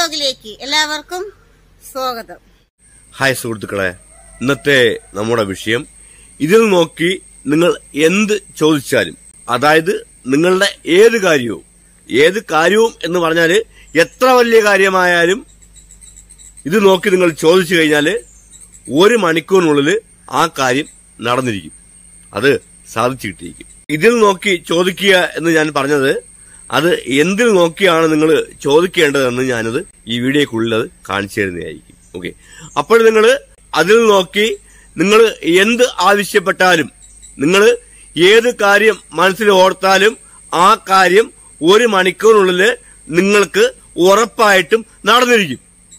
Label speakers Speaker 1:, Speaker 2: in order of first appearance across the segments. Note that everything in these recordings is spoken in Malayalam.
Speaker 1: വ്ലോഗിലേക്ക് എല്ലാവർക്കും സ്വാഗതം
Speaker 2: ഹായ് സുഹൃത്തുക്കളെ ഇന്നത്തെ നമ്മുടെ വിഷയം ഇതിൽ നോക്കി നിങ്ങൾ എന്ത് ചോദിച്ചാലും അതായത് നിങ്ങളുടെ ഏത് കാര്യവും ഏത് കാര്യവും എന്ന് പറഞ്ഞാല് എത്ര വലിയ കാര്യമായാലും ഇത് നോക്കി നിങ്ങൾ ചോദിച്ചു കഴിഞ്ഞാല് ഒരു മണിക്കൂറിനുള്ളിൽ ആ കാര്യം നടന്നിരിക്കും അത് സാധിച്ചു കിട്ടിയിരിക്കും ഇതിൽ നോക്കി ചോദിക്കുക എന്ന് ഞാൻ പറഞ്ഞത് അത് എന്തിൽ നോക്കിയാണ് നിങ്ങൾ ചോദിക്കേണ്ടതെന്ന് ഞാനത് ഈ വീഡിയോക്കുള്ളിൽ അത് കാണിച്ചു തരുന്നതായിരിക്കും ഓക്കെ അപ്പോൾ നിങ്ങൾ അതിൽ നോക്കി നിങ്ങൾ എന്ത് ആവശ്യപ്പെട്ടാലും നിങ്ങൾ ഏത് കാര്യം മനസ്സിൽ ഓർത്താലും ആ കാര്യം ഒരു മണിക്കൂറിനുള്ളിൽ നിങ്ങൾക്ക് ഉറപ്പായിട്ടും നടന്നിരിക്കും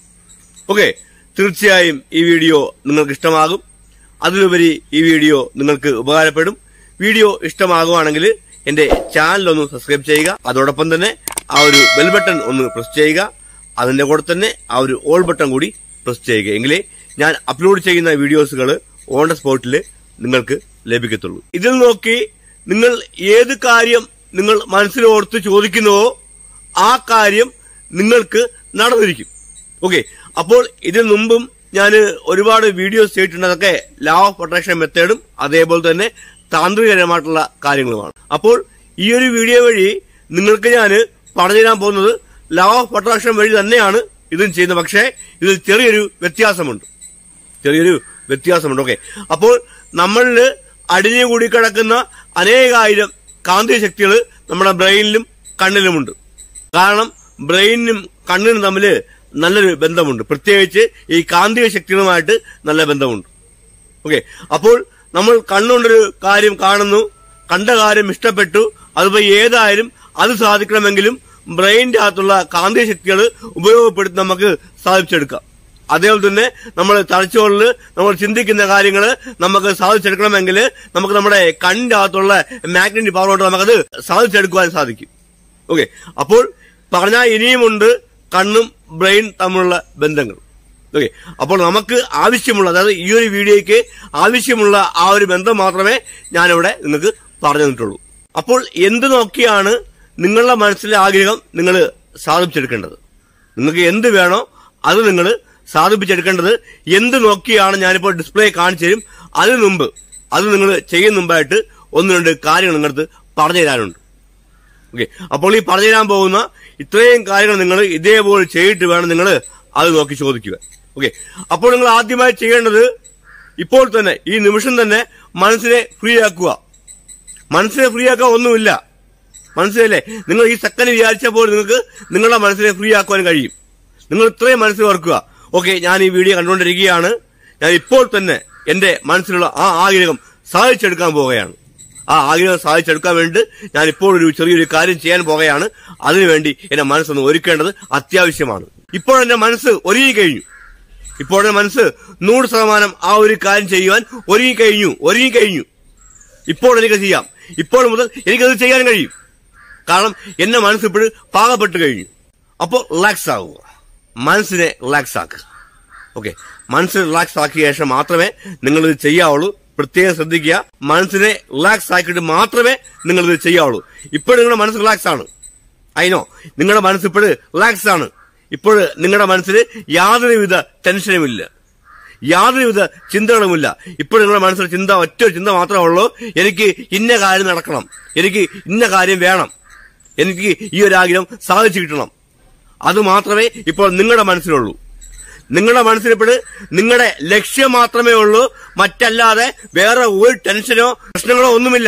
Speaker 2: ഓക്കെ തീർച്ചയായും ഈ വീഡിയോ നിങ്ങൾക്ക് ഇഷ്ടമാകും അതിലുപരി ഈ വീഡിയോ നിങ്ങൾക്ക് ഉപകാരപ്പെടും വീഡിയോ ഇഷ്ടമാകുവാണെങ്കിൽ എന്റെ ചാനൽ ഒന്ന് സബ്സ്ക്രൈബ് ചെയ്യുക അതോടൊപ്പം തന്നെ ആ ഒരു ബെൽ ബട്ടൺ ഒന്ന് പ്രസ് ചെയ്യുക അതിന്റെ കൂടെ തന്നെ ആ ഒരു ഓൾ ബട്ടൺ കൂടി പ്രസ് ചെയ്യുക എങ്കിലേ ഞാൻ അപ്ലോഡ് ചെയ്യുന്ന വീഡിയോസുകൾ ഓൺ ദ സ്പോട്ടിൽ നിങ്ങൾക്ക് ലഭിക്കത്തുള്ളൂ ഇതിൽ നോക്കി നിങ്ങൾ ഏത് കാര്യം നിങ്ങൾ മനസ്സിലോർത്ത് ചോദിക്കുന്നുവോ ആ കാര്യം നിങ്ങൾക്ക് നടന്നിരിക്കും ഓക്കെ അപ്പോൾ ഇതിനു മുമ്പും ഞാൻ ഒരുപാട് വീഡിയോസ് ചെയ്തിട്ടുണ്ട് അതൊക്കെ ലാ ഓഫ് അട്രാക്ഷൻ മെത്തേഡും അതേപോലെ തന്നെ താന്ത്രികപരമായിട്ടുള്ള കാര്യങ്ങളുമാണ് അപ്പോൾ ഈ ഒരു വീഡിയോ വഴി നിങ്ങൾക്ക് ഞാൻ പറഞ്ഞുതരാൻ പോകുന്നത് ലാ ഓഫ് അട്രാക്ഷൻ വഴി തന്നെയാണ് ഇതും ചെയ്യുന്നത് പക്ഷേ ഇതിൽ ചെറിയൊരു വ്യത്യാസമുണ്ട് ചെറിയൊരു വ്യത്യാസമുണ്ട് ഓക്കെ അപ്പോൾ നമ്മളിൽ അടിഞ്ഞുകൂടി കിടക്കുന്ന അനേകായിരം കാന്തിക ശക്തികൾ നമ്മുടെ ബ്രെയിനിലും കണ്ണിലുമുണ്ട് കാരണം ബ്രെയിനും കണ്ണിനും തമ്മിൽ നല്ലൊരു ബന്ധമുണ്ട് പ്രത്യേകിച്ച് ഈ കാന്തിക ശക്തികളുമായിട്ട് നല്ല ബന്ധമുണ്ട് ഓക്കെ അപ്പോൾ നമ്മൾ കണ്ണുകൊണ്ടൊരു കാര്യം കാണുന്നു കണ്ട കാര്യം ഇഷ്ടപ്പെട്ടു അതിപ്പോ ഏതായാലും അത് സാധിക്കണമെങ്കിലും ബ്രെയിനിന്റെ അകത്തുള്ള കാന്തിക ശക്തികൾ ഉപയോഗപ്പെടുത്തി നമുക്ക് സാധിച്ചെടുക്കാം അതേപോലെ തന്നെ നമ്മൾ തലച്ചോറിൽ നമ്മൾ ചിന്തിക്കുന്ന കാര്യങ്ങൾ നമുക്ക് സാധിച്ചെടുക്കണമെങ്കിൽ നമുക്ക് നമ്മുടെ കണ്ണിന്റെ അകത്തുള്ള മാഗ്നറ്റിക് പവർ കൊണ്ട് നമുക്കത് സാധിച്ചെടുക്കുവാൻ സാധിക്കും ഓക്കെ അപ്പോൾ പറഞ്ഞാൽ ഇനിയുമുണ്ട് കണ്ണും ബ്രെയിൻ തമ്മിലുള്ള ബന്ധങ്ങൾ ഓക്കെ അപ്പോൾ നമുക്ക് ആവശ്യമുള്ള അതായത് ഈ ഒരു വീഡിയോയ്ക്ക് ആവശ്യമുള്ള ആ ഒരു ബന്ധം മാത്രമേ ഞാനിവിടെ നിങ്ങൾക്ക് പറഞ്ഞു തന്നിട്ടുള്ളൂ അപ്പോൾ എന്ത് നോക്കിയാണ് നിങ്ങളുടെ മനസ്സിലെ ആഗ്രഹം നിങ്ങൾ സാധിച്ചെടുക്കേണ്ടത് നിങ്ങൾക്ക് എന്ത് വേണോ അത് നിങ്ങൾ സാധിപ്പിച്ചെടുക്കേണ്ടത് എന്ത് നോക്കിയാണ് ഞാനിപ്പോൾ ഡിസ്പ്ലേ കാണിച്ചു തരും അതിനു മുമ്പ് അത് നിങ്ങൾ ചെയ്യുന്ന മുമ്പായിട്ട് ഒന്ന് രണ്ട് കാര്യങ്ങൾ നിങ്ങൾക്ക് പറഞ്ഞു തരാനുണ്ട് ഓക്കെ അപ്പോൾ ഈ പറഞ്ഞു തരാൻ പോകുന്ന ഇത്രയും കാര്യങ്ങൾ നിങ്ങൾ ഇതേപോലെ ചെയ്തിട്ട് വേണം നിങ്ങൾ അത് നോക്കി ചോദിക്കുക ഓക്കെ അപ്പോൾ നിങ്ങൾ ആദ്യമായി ചെയ്യേണ്ടത് ഇപ്പോൾ തന്നെ ഈ നിമിഷം തന്നെ മനസ്സിനെ ഫ്രീ ആക്കുക മനസ്സിനെ ഫ്രീ ആക്കാൻ ഒന്നുമില്ല മനസ്സിലല്ലേ നിങ്ങൾ ഈ സെക്കൻഡ് വിചാരിച്ചപ്പോൾ നിങ്ങൾക്ക് നിങ്ങളുടെ മനസ്സിനെ ഫ്രീ ആക്കുവാൻ കഴിയും നിങ്ങൾ ഇത്രയും മനസ്സിൽ ഓർക്കുക ഓക്കെ ഞാൻ ഈ വീഡിയോ കണ്ടുകൊണ്ടിരിക്കുകയാണ് ഞാൻ ഇപ്പോൾ തന്നെ എന്റെ മനസ്സിലുള്ള ആ ആഗ്രഹം സാധിച്ചെടുക്കാൻ പോവുകയാണ് ആ ആഗ്രഹം സാധിച്ചെടുക്കാൻ വേണ്ടി ഞാൻ ഇപ്പോൾ ഒരു ചെറിയൊരു കാര്യം ചെയ്യാൻ പോകുകയാണ് അതിനുവേണ്ടി എന്റെ മനസ്സൊന്ന് ഒരുക്കേണ്ടത് അത്യാവശ്യമാണ് ഇപ്പോൾ എന്റെ മനസ്സ് ഒരുങ്ങി കഴിഞ്ഞു ഇപ്പോൾ എന്റെ മനസ്സ് നൂറ് ശതമാനം ആ ഒരു കാര്യം ചെയ്യുവാൻ ഒരുങ്ങി കഴിഞ്ഞു ഒരുങ്ങി കഴിഞ്ഞു ഇപ്പോൾ എനിക്ക് ചെയ്യാം ഇപ്പോൾ മുതൽ എനിക്കത് ചെയ്യാൻ കഴിയും കാരണം എന്റെ മനസ്സ് ഇപ്പോഴും പാകപ്പെട്ട് കഴിഞ്ഞു അപ്പോൾ റിലാക്സ് ആവുക മനസ്സിനെ റിലാക്സ് ആക്കുക ഓക്കെ മനസ്സിനെ റിലാക്സ് ആക്കിയ ശേഷം മാത്രമേ നിങ്ങൾ ഇത് ചെയ്യാവുള്ളൂ പ്രത്യേകം ശ്രദ്ധിക്കുക മനസ്സിനെ റിലാക്സ് ആക്കിയിട്ട് മാത്രമേ നിങ്ങൾ ഇത് ചെയ്യാവുള്ളൂ ഇപ്പോൾ നിങ്ങളുടെ മനസ്സ് റിലാക്സ് ആണ് അതിനോ നിങ്ങളുടെ മനസ്സ് ഇപ്പോഴും റിലാക്സ് ആണ് ഇപ്പോൾ നിങ്ങളുടെ മനസ്സിൽ യാതൊരുവിധ ടെൻഷനുമില്ല യാതൊരുവിധ ചിന്തകളുമില്ല ഇപ്പോൾ നിങ്ങളുടെ മനസ്സിൽ ചിന്ത ഒറ്റ ഒരു ചിന്ത മാത്രമേ ഉള്ളൂ എനിക്ക് ഇന്ന കാര്യം നടക്കണം എനിക്ക് ഇന്ന കാര്യം വേണം എനിക്ക് ഈ ഒരു ആഗ്രഹം സാധിച്ചു കിട്ടണം അത് മാത്രമേ ഇപ്പോൾ നിങ്ങളുടെ മനസ്സിലുള്ളൂ നിങ്ങളുടെ മനസ്സിലിപ്പോഴ് നിങ്ങളുടെ ലക്ഷ്യം മാത്രമേ ഉള്ളൂ മറ്റല്ലാതെ വേറെ ഒരു ടെൻഷനോ പ്രശ്നങ്ങളോ ഒന്നുമില്ല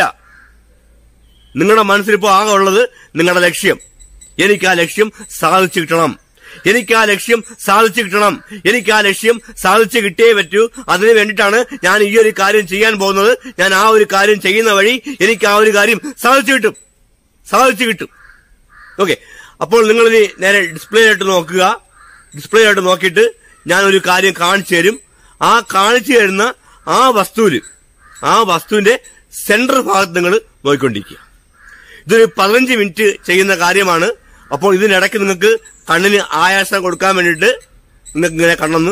Speaker 2: നിങ്ങളുടെ മനസ്സിലിപ്പോ ആകെ ഉള്ളത് നിങ്ങളുടെ ലക്ഷ്യം എനിക്ക് ആ ലക്ഷ്യം സാധിച്ചു കിട്ടണം എനിക്ക് ആ ലക്ഷ്യം സാധിച്ചു കിട്ടണം എനിക്ക് ആ ലക്ഷ്യം സാധിച്ചു കിട്ടിയേ പറ്റൂ അതിനു വേണ്ടിയിട്ടാണ് ഞാൻ ഈ ഒരു കാര്യം ചെയ്യാൻ പോകുന്നത് ഞാൻ ആ ഒരു കാര്യം ചെയ്യുന്ന വഴി എനിക്ക് ആ ഒരു കാര്യം സാധിച്ചു കിട്ടും സാധിച്ചു കിട്ടും ഓക്കെ അപ്പോൾ നിങ്ങൾ ഇനി നേരെ ഡിസ്പ്ലേ ആയിട്ട് നോക്കുക ഡിസ്പ്ലേ ആയിട്ട് നോക്കിയിട്ട് ഞാൻ ഒരു കാര്യം കാണിച്ചു തരും ആ കാണിച്ചു തരുന്ന ആ വസ്തുവിൽ ആ വസ്തുവിന്റെ സെന്റർ ഭാഗത്ത് നിങ്ങൾ നോക്കിക്കൊണ്ടിരിക്കുക ഇതൊരു പതിനഞ്ച് മിനിറ്റ് ചെയ്യുന്ന കാര്യമാണ് അപ്പോൾ ഇതിനിടയ്ക്ക് നിങ്ങൾക്ക് കണ്ണിന് ആയാസം കൊടുക്കാൻ വേണ്ടിയിട്ട് നിങ്ങൾക്ക് ഇങ്ങനെ കണ്ണൊന്ന്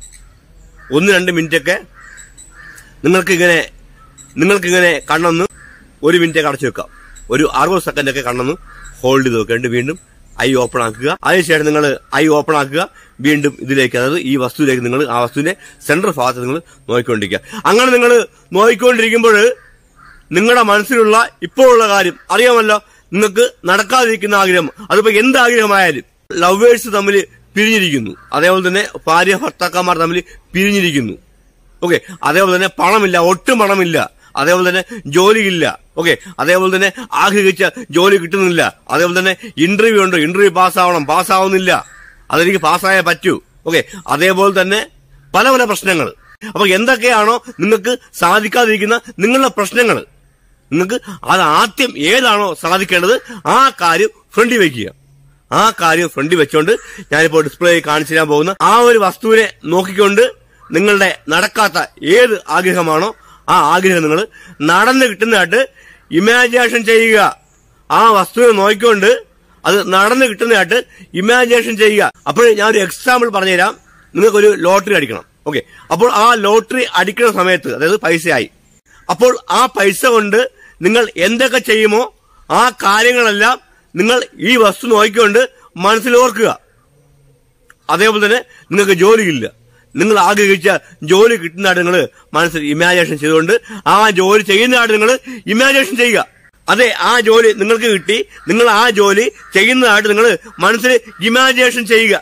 Speaker 2: ഒന്ന് രണ്ട് മിനിറ്റ് ഒക്കെ നിങ്ങൾക്ക് ഇങ്ങനെ നിങ്ങൾക്ക് ഇങ്ങനെ കണ്ണൊന്ന് ഒരു മിനിറ്റ് ഒക്കെ അടച്ചു വെക്കാം ഒരു അറുപത് സെക്കൻഡ് ഒക്കെ കണ്ണൊന്ന് ഹോൾഡ് ചെയ്ത് വെക്കേണ്ട വീണ്ടും ഐ ഓപ്പൺ ആക്കുക അതിനുശേഷം നിങ്ങൾ ഐ ഓപ്പൺ ആക്കുക വീണ്ടും ഇതിലേക്ക് അതായത് ഈ വസ്തുവിലേക്ക് നിങ്ങൾ ആ വസ്തുവിന്റെ സെൻട്രൽ ഭാഗത്ത് നിങ്ങൾ നോക്കിക്കൊണ്ടിരിക്കുക അങ്ങനെ നിങ്ങൾ നോക്കിക്കൊണ്ടിരിക്കുമ്പോൾ നിങ്ങളുടെ മനസ്സിലുള്ള ഇപ്പോഴുള്ള കാര്യം അറിയാമല്ലോ നിങ്ങൾക്ക് നടക്കാതിരിക്കുന്ന ആഗ്രഹം അതിപ്പോ എന്ത് ആഗ്രഹമായാലും ലവേഴ്സ് തമ്മിൽ പിരിഞ്ഞിരിക്കുന്നു അതേപോലെ തന്നെ ഭാര്യ ഭർത്താക്കന്മാർ തമ്മിൽ പിരിഞ്ഞിരിക്കുന്നു ഓക്കെ അതേപോലെ തന്നെ പണമില്ല ഒട്ടും പണമില്ല അതേപോലെ തന്നെ ജോലിയില്ല ഓക്കെ അതേപോലെ തന്നെ ആഗ്രഹിച്ച ജോലി കിട്ടുന്നില്ല അതേപോലെ തന്നെ ഇന്റർവ്യൂ ഉണ്ട് ഇന്റർവ്യൂ പാസ്സാവണം പാസ്സാവുന്നില്ല അതെനിക്ക് പാസ്സായേ പറ്റൂ ഓക്കെ അതേപോലെ തന്നെ പല പല പ്രശ്നങ്ങൾ അപ്പൊ എന്തൊക്കെയാണോ നിങ്ങൾക്ക് സാധിക്കാതിരിക്കുന്ന നിങ്ങളുടെ പ്രശ്നങ്ങൾ നിങ്ങൾക്ക് അത് ആദ്യം ഏതാണോ സാധിക്കേണ്ടത് ആ കാര്യം ഫ്രണ്ടിൽ വെക്കുക ആ കാര്യം ഫ്രണ്ടിൽ വെച്ചുകൊണ്ട് ഞാനിപ്പോൾ ഡിസ്പ്ലേ കാണിച്ചു തരാൻ പോകുന്ന ആ ഒരു വസ്തുവിനെ നോക്കിക്കൊണ്ട് നിങ്ങളുടെ നടക്കാത്ത ഏത് ആഗ്രഹമാണോ ആ ആഗ്രഹം നിങ്ങൾ നടന്നു കിട്ടുന്നതായിട്ട് ഇമാജിനേഷൻ ചെയ്യുക ആ വസ്തുവിനെ നോക്കിക്കൊണ്ട് അത് നടന്നു കിട്ടുന്നതായിട്ട് ഇമാജിനേഷൻ ചെയ്യുക അപ്പോൾ ഞാൻ ഒരു എക്സാമ്പിൾ പറഞ്ഞുതരാം നിങ്ങൾക്കൊരു ലോട്ടറി അടിക്കണം ഓക്കെ അപ്പോൾ ആ ലോട്ടറി അടിക്കുന്ന സമയത്ത് അതായത് പൈസയായി അപ്പോൾ ആ പൈസ കൊണ്ട് നിങ്ങൾ എന്തൊക്കെ ചെയ്യുമോ ആ കാര്യങ്ങളെല്ലാം നിങ്ങൾ ഈ വസ്തു നോക്കിക്കൊണ്ട് മനസ്സിൽ ഓർക്കുക അതേപോലെ തന്നെ നിങ്ങൾക്ക് ജോലിയില്ല നിങ്ങൾ ആഗ്രഹിച്ച ജോലി കിട്ടുന്നതായിട്ട് നിങ്ങൾ മനസ്സിൽ ഇമാജിനേഷൻ ചെയ്തുകൊണ്ട് ആ ജോലി ചെയ്യുന്നതായിട്ട് നിങ്ങൾ ഇമാജിനേഷൻ ചെയ്യുക അതെ ആ ജോലി നിങ്ങൾക്ക് കിട്ടി നിങ്ങൾ ആ ജോലി ചെയ്യുന്നതായിട്ട് നിങ്ങൾ മനസ്സിൽ ഇമാജിനേഷൻ ചെയ്യുക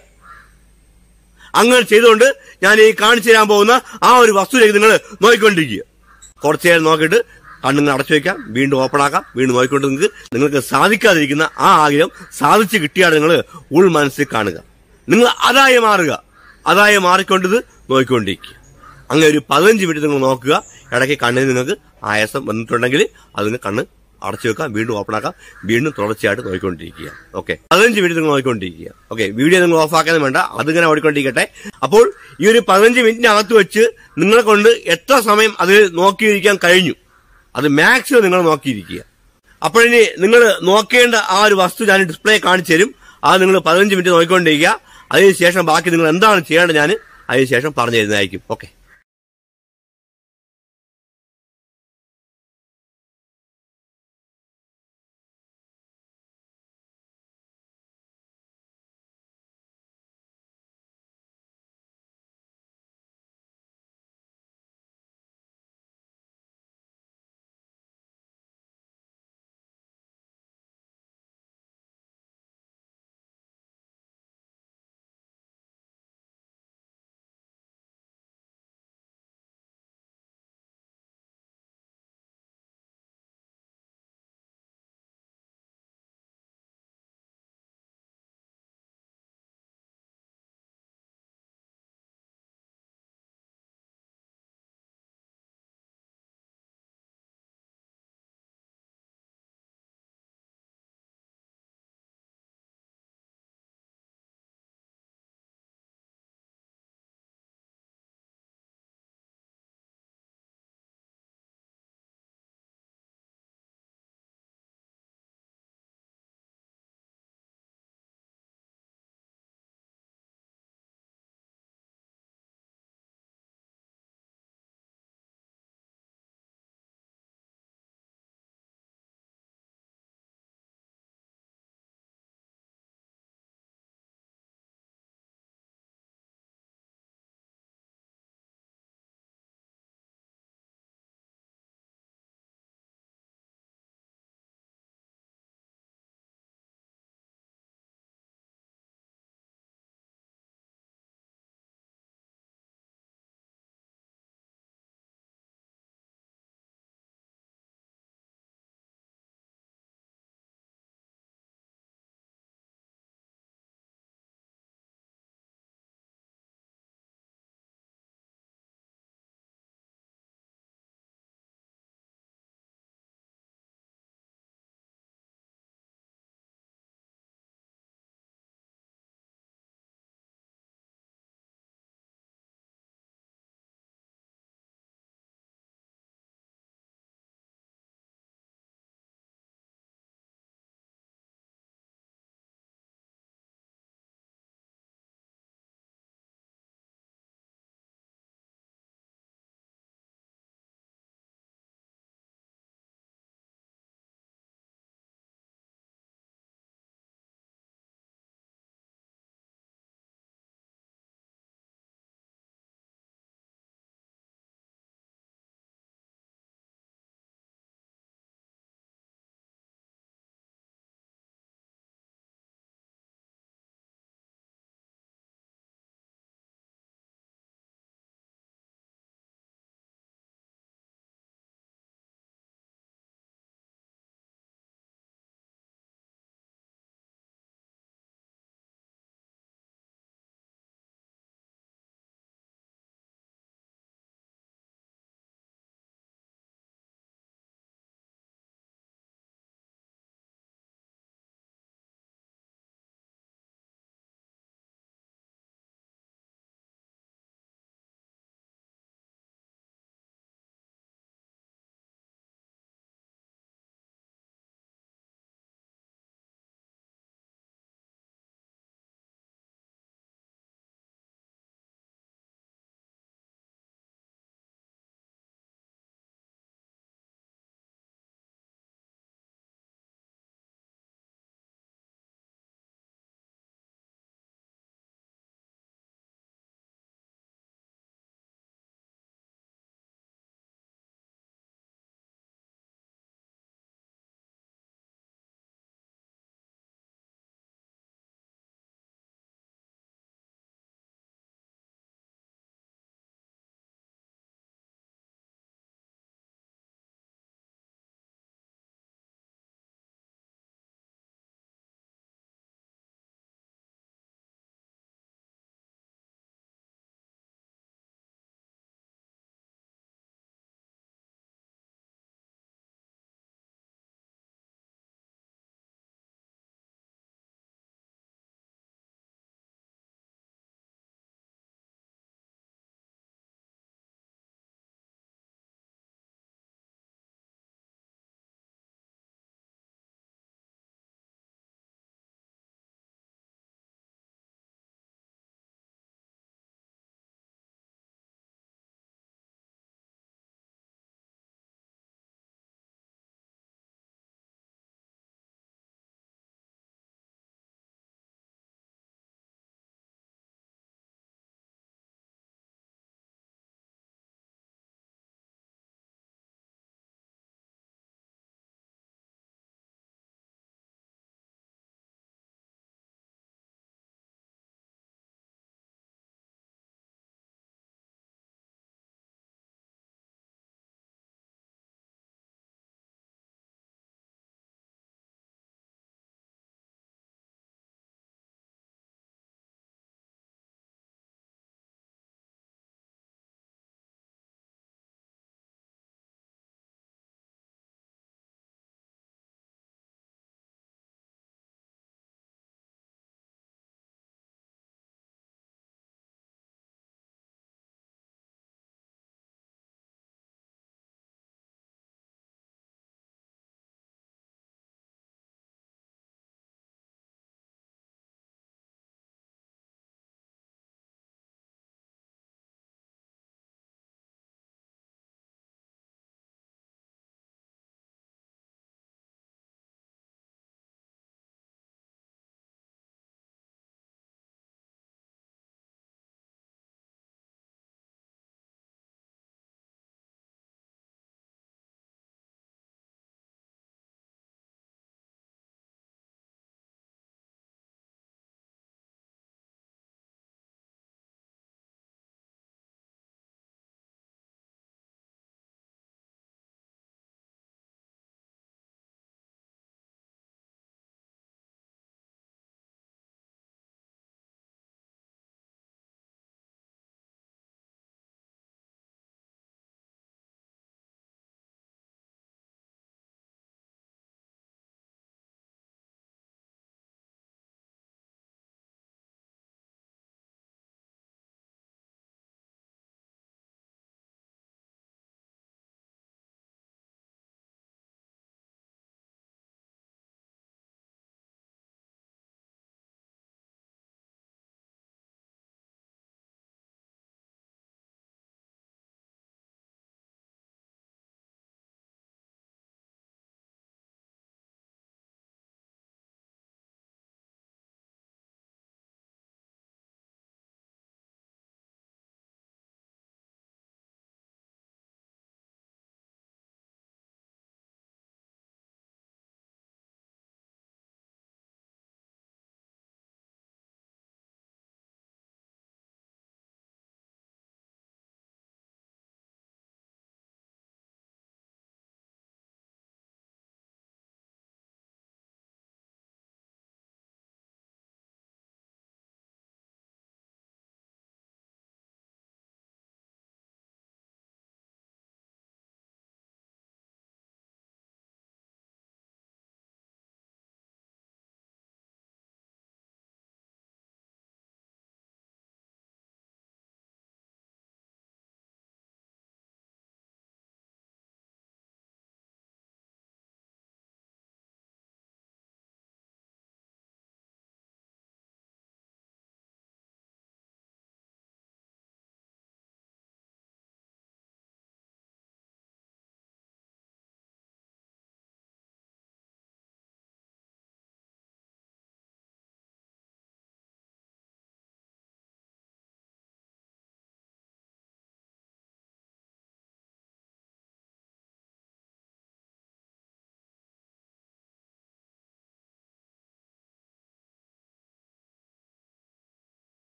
Speaker 2: അങ്ങനെ ചെയ്തുകൊണ്ട് ഞാൻ ഈ കാണിച്ചു തരാൻ പോകുന്ന ആ ഒരു വസ്തുവിലേക്ക് നിങ്ങൾ നോക്കിക്കൊണ്ടിരിക്കുക കുറച്ചു നേരം നോക്കിയിട്ട് കണ്ണുങ്ങൾ അടച്ചു വെക്കാം വീണ്ടും ഓപ്പൺ ആക്കാം വീണ്ടും നോക്കിക്കൊണ്ട് നിങ്ങൾക്ക് നിങ്ങൾക്ക് സാധിക്കാതിരിക്കുന്ന ആ ആഗ്രഹം സാധിച്ചു കിട്ടിയാണ് നിങ്ങൾ ഉൾ മനസ്സിൽ കാണുക നിങ്ങൾ അതായി മാറുക അതായി മാറിക്കൊണ്ടത് നോക്കിക്കൊണ്ടിരിക്കുക അങ്ങനെ ഒരു പതിനഞ്ച് മിനിറ്റ് നിങ്ങൾ നോക്കുക ഇടയ്ക്ക് കണ്ണിന് നിങ്ങൾക്ക് ആയാസം വന്നിട്ടുണ്ടെങ്കിൽ അതിന് കണ്ണ് അടച്ചു വെക്കാം വീണ്ടും ഓപ്പൺ ആക്കാം വീണ്ടും തുടർച്ചയായിട്ട് നോക്കിക്കൊണ്ടിരിക്കുക ഓക്കെ പതിനഞ്ച് മിനിറ്റ് നിങ്ങൾ നോക്കിക്കൊണ്ടിരിക്കുക ഓക്കെ വീഡിയോ നിങ്ങൾ ഓഫ് ആക്കാൻ വേണ്ട അതിങ്ങനെ ഓടിക്കൊണ്ടിരിക്കട്ടെ അപ്പോൾ ഈ ഒരു പതിനഞ്ച് മിനിറ്റിനകത്ത് വെച്ച് നിങ്ങളെ കൊണ്ട് എത്ര സമയം അതിൽ നോക്കിയിരിക്കാൻ കഴിഞ്ഞു അത് മാക്സിമം നിങ്ങൾ നോക്കിയിരിക്കുക അപ്പോഴിനി നിങ്ങൾ നോക്കേണ്ട ആ ഒരു വസ്തു ഞാൻ ഡിസ്പ്ലേ കാണിച്ചു തരും അത് നിങ്ങൾ പതിനഞ്ച് മിനിറ്റ് നോക്കിക്കൊണ്ടിരിക്കുക അതിനുശേഷം ബാക്കി നിങ്ങൾ എന്താണ് ചെയ്യേണ്ടത് ഞാൻ അതിനുശേഷം പറഞ്ഞു തരുന്നതായിരിക്കും ഓക്കെ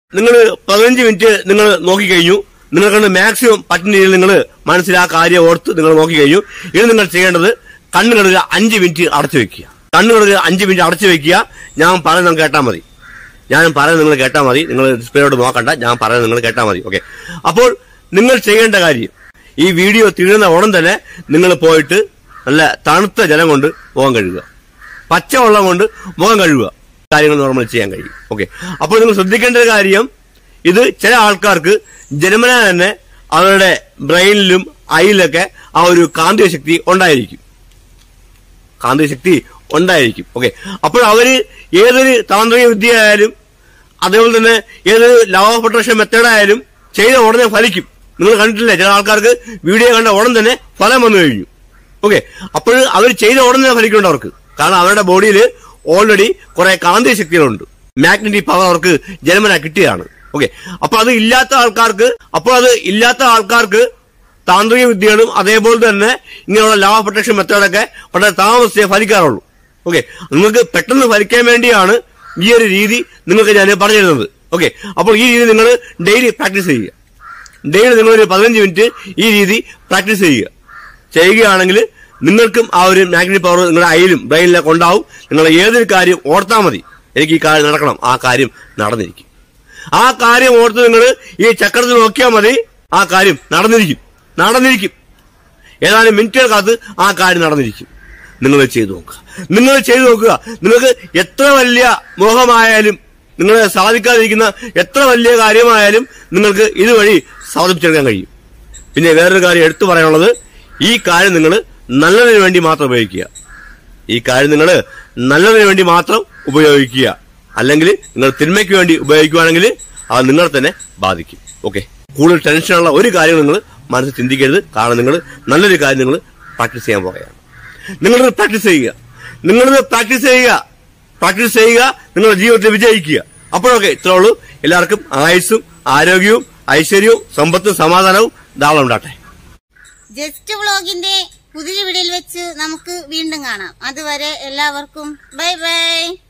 Speaker 2: നിങ്ങൾ പതിനഞ്ച് മിനിറ്റ് നിങ്ങൾ നോക്കിക്കഴിഞ്ഞു നിങ്ങൾ കണ്ട് മാക്സിമം പറ്റുന്ന രീതിയിൽ നിങ്ങൾ മനസ്സിൽ ആ കാര്യം ഓർത്ത് നിങ്ങൾ നോക്കിക്കഴിഞ്ഞു ഇനി നിങ്ങൾ ചെയ്യേണ്ടത് കണ്ണുകളിൽ അഞ്ച് മിനിറ്റ് അടച്ചു വെക്കുക കണ്ണുകളിൽ അഞ്ച് മിനിറ്റ് അടച്ചു വെക്കുക ഞാൻ പറയുന്നത് കേട്ടാൽ മതി ഞാൻ പറയുന്നത് നിങ്ങൾ കേട്ടാൽ മതി നിങ്ങൾ ഡിസ്പ്ലേയോട് നോക്കണ്ട ഞാൻ പറയുന്നത് നിങ്ങൾ കേട്ടാൽ മതി ഓക്കെ അപ്പോൾ നിങ്ങൾ ചെയ്യേണ്ട കാര്യം ഈ വീഡിയോ തീരുന്ന ഉടൻ തന്നെ നിങ്ങൾ പോയിട്ട് നല്ല തണുത്ത ജലം കൊണ്ട് മുഖം കഴുകുക പച്ചവെള്ളം കൊണ്ട് മുഖം കഴുകുക കാര്യങ്ങൾ നോർമൽ ചെയ്യാൻ കഴിയും ഓക്കെ അപ്പോൾ നിങ്ങൾ ശ്രദ്ധിക്കേണ്ട ഒരു കാര്യം ഇത് ചില ആൾക്കാർക്ക് ജന്മന തന്നെ അവരുടെ ബ്രെയിനിലും ഐയിലൊക്കെ ആ ഒരു കാന്തിക ശക്തി ഉണ്ടായിരിക്കും കാന്തിക ശക്തി ഉണ്ടായിരിക്കും ഓക്കെ അപ്പോൾ അവര് ഏതൊരു താന്ത്രിക വിദ്യ ആയാലും അതേപോലെ തന്നെ ഏതൊരു ലോ ഓഫ് പ്രൊട്ടക്ഷൻ മെത്തേഡ് ആയാലും ചെയ്ത ഉടനെ ഫലിക്കും നിങ്ങൾ കണ്ടിട്ടില്ലേ ചില ആൾക്കാർക്ക് വീഡിയോ കണ്ട ഉടൻ തന്നെ ഫലം വന്നു കഴിഞ്ഞു ഓക്കെ അപ്പോൾ അവർ ചെയ്ത ഉടൻ തന്നെ ഫലിക്കുന്നുണ്ട് അവർക്ക് കാരണം അവരുടെ ബോഡിയിൽ ഓൾറെഡി കുറെ കാന്തിക ശക്തികളുണ്ട് മാഗ്നറ്റിക് പവർ അവർക്ക് ജന്മന കിട്ടിയതാണ് ഓക്കെ അപ്പൊ അത് ഇല്ലാത്ത ആൾക്കാർക്ക് അപ്പോൾ അത് ഇല്ലാത്ത ആൾക്കാർക്ക് താന്ത്രിക വിദ്യകളും അതേപോലെ തന്നെ ഇങ്ങനെയുള്ള ലോ ഓഫ് പ്രൊട്ടക്ഷൻ മെത്തേഡൊക്കെ വളരെ താമസിച്ചേ ഫലിക്കാറുള്ളൂ ഓക്കെ നിങ്ങൾക്ക് പെട്ടെന്ന് ഫലിക്കാൻ വേണ്ടിയാണ് ഈ ഒരു രീതി നിങ്ങൾക്ക് ഞാൻ പറഞ്ഞു തരുന്നത് ഓക്കെ അപ്പോൾ ഈ രീതി നിങ്ങൾ ഡെയിലി പ്രാക്ടീസ് ചെയ്യുക ഡെയിലി നിങ്ങൾ ഒരു പതിനഞ്ച് മിനിറ്റ് ഈ രീതി പ്രാക്ടീസ് ചെയ്യുക ചെയ്യുകയാണെങ്കിൽ നിങ്ങൾക്കും ആ ഒരു മാഗ്നറ്റിക് പവർ നിങ്ങളുടെ അയിലും ബ്രെയിനിലൊക്കെ ഉണ്ടാവും നിങ്ങൾ ഏതൊരു കാര്യം ഓർത്താൽ മതി എനിക്ക് ഈ കാര്യം നടക്കണം ആ കാര്യം നടന്നിരിക്കും ആ കാര്യം ഓർത്ത് നിങ്ങൾ ഈ ചക്രത്തിൽ നോക്കിയാൽ മതി ആ കാര്യം നടന്നിരിക്കും നടന്നിരിക്കും ഏതാനും മിനിറ്റുകൾക്കകത്ത് ആ കാര്യം നടന്നിരിക്കും നിങ്ങൾ ചെയ്തു നോക്കുക നിങ്ങൾ ചെയ്തു നോക്കുക നിങ്ങൾക്ക് എത്ര വലിയ മോഹമായാലും നിങ്ങളെ സാധിക്കാതിരിക്കുന്ന എത്ര വലിയ കാര്യമായാലും നിങ്ങൾക്ക് ഇതുവഴി സാധിച്ചെടുക്കാൻ കഴിയും പിന്നെ വേറൊരു കാര്യം എടുത്തു പറയാനുള്ളത് ഈ കാര്യം നിങ്ങൾ നല്ലതിന് വേണ്ടി മാത്രം ഉപയോഗിക്കുക ഈ കാര്യം നിങ്ങൾ നല്ലതിന് വേണ്ടി മാത്രം ഉപയോഗിക്കുക അല്ലെങ്കിൽ നിങ്ങൾ തിന്മയ്ക്ക് വേണ്ടി ഉപയോഗിക്കുകയാണെങ്കിൽ അത് നിങ്ങളെ തന്നെ ബാധിക്കും ഓക്കെ കൂടുതൽ ടെൻഷനുള്ള ഒരു കാര്യം നിങ്ങൾ മനസ്സിൽ ചിന്തിക്കരുത് കാരണം നിങ്ങൾ നല്ലൊരു കാര്യം നിങ്ങൾ പ്രാക്ടീസ് ചെയ്യാൻ പോകുകയാണ് നിങ്ങളിത് പ്രാക്ടീസ് ചെയ്യുക നിങ്ങളിത് പ്രാക്ടീസ് ചെയ്യുക പ്രാക്ടീസ് ചെയ്യുക നിങ്ങളുടെ ജീവിതത്തിൽ വിജയിക്കുക അപ്പോഴൊക്കെ ഇത്രേ ഉള്ളൂ എല്ലാവർക്കും ആയുസ്സും ആരോഗ്യവും ഐശ്വര്യവും സമ്പത്തും സമാധാനവും ധാരാളം ഉണ്ടാട്ടെ
Speaker 1: ജസ്റ്റ് വ്ളോഗിന്റെ പുതിയ വീഡിയോയിൽ വെച്ച് നമുക്ക് വീണ്ടും കാണാം അതുവരെ എല്ലാവർക്കും ബൈ ബൈ